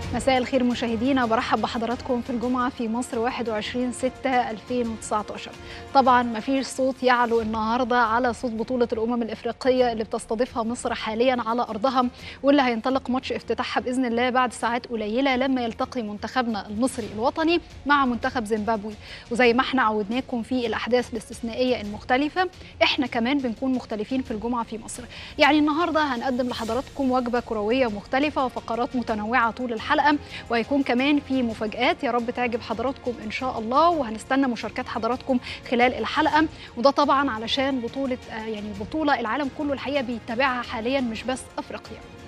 مساء الخير مشاهدينا برحب بحضراتكم في الجمعة في مصر 21 6 2019 طبعا ما فيش صوت يعلو النهاردة على صوت بطولة الأمم الإفريقية اللي بتستضيفها مصر حاليا على أرضها واللي هينطلق ماتش افتتاحها بإذن الله بعد ساعات قليلة لما يلتقي منتخبنا المصري الوطني مع منتخب زيمبابوي وزي ما احنا عودناكم في الأحداث الاستثنائية المختلفة احنا كمان بنكون مختلفين في الجمعة في مصر يعني النهاردة هنقدم لحضراتكم وجبة كروية مختلفة وفقرات متنوعة طول الحلقة الحلقه وهيكون كمان في مفاجات يا رب تعجب حضراتكم ان شاء الله وهنستنى مشاركات حضراتكم خلال الحلقه وده طبعا علشان بطوله يعني بطوله العالم كله الحقيقه بيتابعها حاليا مش بس افريقيا